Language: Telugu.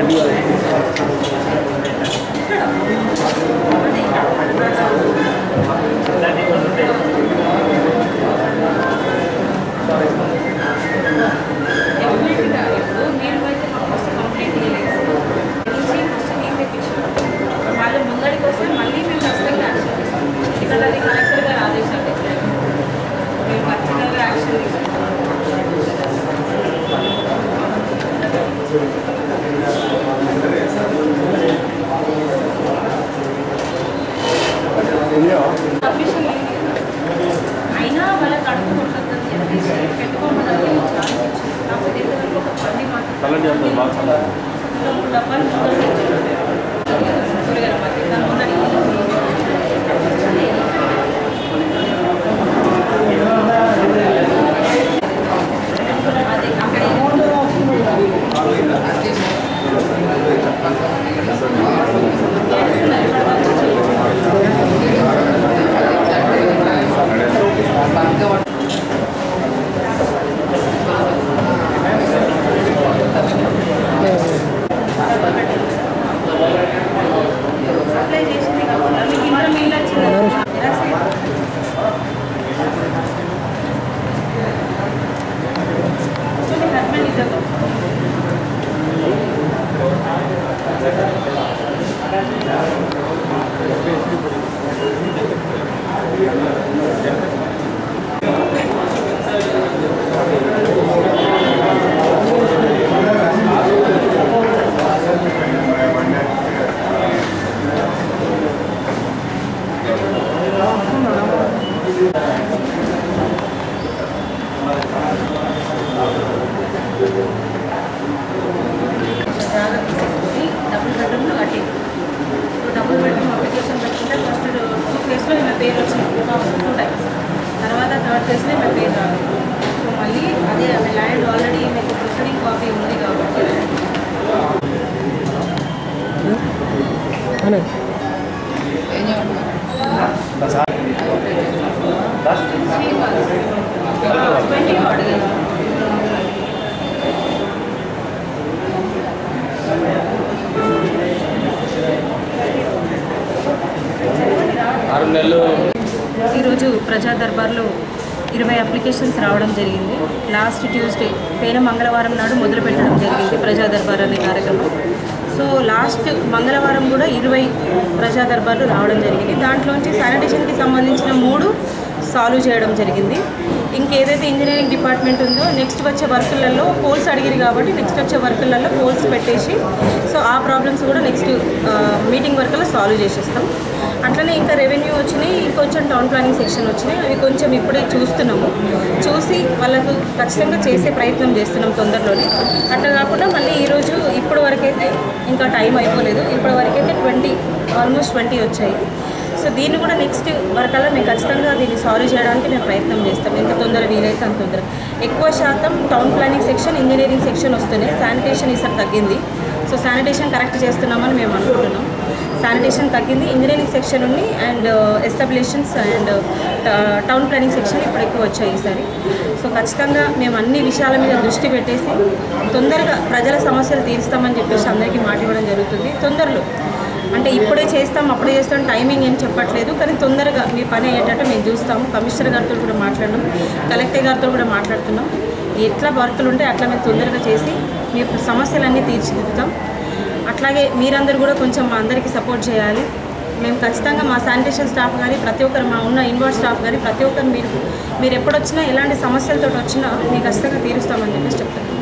డెఫినెట్గా ఇప్పుడు మీరు అయితే మాకు ఫస్ట్ కంప్లైంట్ ఇవ్వలేదు నుంచి ఫస్ట్ తీసేపించాం వాళ్ళు ముందడికి వస్తే మళ్ళీ మేము ఖచ్చితంగా యాక్షన్ తీసుకుంటాం ఎందుకంటే అది కలెక్టర్ గారు ఆదేశాలు ఇచ్చారు మేము ఖచ్చితంగా యాక్షన్ తీసుకుంటాం పర్మిషన్ లేదు అయినా వాళ్ళకి అడుగుకుంటుందని చెప్పేసి పెట్టుకోవడానికి ఛాన్స్ ఇచ్చింది కాకపోతే ఇంతవరకు ఒక పని మాత్రం మూడు డబ్బాలు ముందర కూరగాయల మార్కెట్ దాని ముందర అదే అక్కడ సప్లై చేసింది కాకుండా మీకు ఇంట్లో మెయిల్ వచ్చింది జిరాక్స్ అయ్యింది. సో మీ హస్బెండ్ ఇస్ జాగ్రత్త తీసుకొని డబుల్ బెడ్రూమ్లో కట్టింది ఇప్పుడు డబుల్ బెడ్రూమ్ అప్లికేషన్ పెట్టుకుంటే ఫస్ట్ టూ ఫేస్లో ఈమె పేరు వచ్చింది టూ టైమ్స్ తర్వాత థర్డ్ ఫేస్లో ఈమె పేరు రాలేదు సో మళ్ళీ అదే ఆమె ల్యాండ్ ఆల్రెడీ మీకు ప్రొసీడింగ్ కాపీ ఉంది కాబట్టి హస్బెండ్ అడగదు ఆరు నెలలు ఈరోజు ప్రజా దర్బార్లో ఇరవై అప్లికేషన్స్ రావడం జరిగింది లాస్ట్ ట్యూస్డే పేన మంగళవారం నాడు మొదలు పెట్టడం జరిగింది ప్రజా దర్బార్ అనే కార్యక్రమం సో లాస్ట్ మంగళవారం కూడా ఇరవై ప్రజా దర్బార్లు రావడం జరిగింది దాంట్లోంచి శానిటేషన్కి సంబంధించిన మూడు సాల్వ్ చేయడం జరిగింది ఇంకేదైతే ఇంజనీరింగ్ డిపార్ట్మెంట్ ఉందో నెక్స్ట్ వచ్చే వర్కులలో పోల్స్ అడిగిరు కాబట్టి నెక్స్ట్ వచ్చే వర్కులలో పోల్స్ పెట్టేసి సో ఆ ప్రాబ్లమ్స్ కూడా నెక్స్ట్ మీటింగ్ వర్కల్లో సాల్వ్ చేసేస్తాం అట్లనే ఇంకా రెవెన్యూ వచ్చినాయి ఇంకొంచెం టౌన్ ప్లానింగ్ సెక్షన్ వచ్చినాయి అవి కొంచెం ఇప్పుడే చూస్తున్నాము చూసి వాళ్ళకు ఖచ్చితంగా చేసే ప్రయత్నం చేస్తున్నాం తొందరలోనే అట్లా కాకుండా మళ్ళీ ఈరోజు ఇప్పటి వరకైతే ఇంకా టైం అయిపోలేదు ఇప్పటి వరకైతే ట్వంటీ ఆల్మోస్ట్ ట్వంటీ వచ్చాయి సో దీన్ని కూడా నెక్స్ట్ వరకల్లా మేము ఖచ్చితంగా దీన్ని సాల్వ్ చేయడానికి మేము ప్రయత్నం చేస్తాం ఎంత తొందర వీలైతే అంత తొందర ఎక్కువ శాతం town planning section engineering section వస్తున్నాయి శానిటేషన్ ఈసారి తగ్గింది సో శానిటేషన్ కరెక్ట్ చేస్తున్నామని మేము అనుకుంటున్నాం శానిటేషన్ తగ్గింది ఇంజనీరింగ్ సెక్షన్ ఉంది and establishments and town planning section ఇప్పుడు ఎక్కువ వచ్చాయి ఈసారి సో ఖచ్చితంగా మేము అన్ని విషయాల మీద దృష్టి పెట్టేసి తొందరగా ప్రజల సమస్యలు తీరుస్తామని చెప్పేసి అందరికీ మాట ఇవ్వడం జరుగుతుంది తొందరలో అంటే ఇప్పుడే చేస్తాం అప్పుడే చేస్తాం టైమింగ్ ఏం చెప్పట్లేదు కానీ తొందరగా మీ పని అయ్యేటట్టు మేము చూస్తాము కమిషనర్ గారితో కూడా మాట్లాడినాం కలెక్టర్ గారితో కూడా మాట్లాడుతున్నాం ఎట్లా వర్కులు ఉంటే అట్లా మేము తొందరగా చేసి మీ సమస్యలన్నీ తీర్చిదిద్దుతాం అట్లాగే మీరందరూ కూడా కొంచెం మా అందరికీ సపోర్ట్ చేయాలి మేము ఖచ్చితంగా మా శానిటేషన్ స్టాఫ్ కానీ ప్రతి ఒక్కరు మా ఉన్న ఇన్వర్ట్ స్టాఫ్ కానీ ప్రతి ఒక్కరు మీరు మీరు ఎప్పుడొచ్చినా ఎలాంటి సమస్యలతో వచ్చినా మేము ఖచ్చితంగా తీరుస్తామని చెప్పేసి చెప్తాను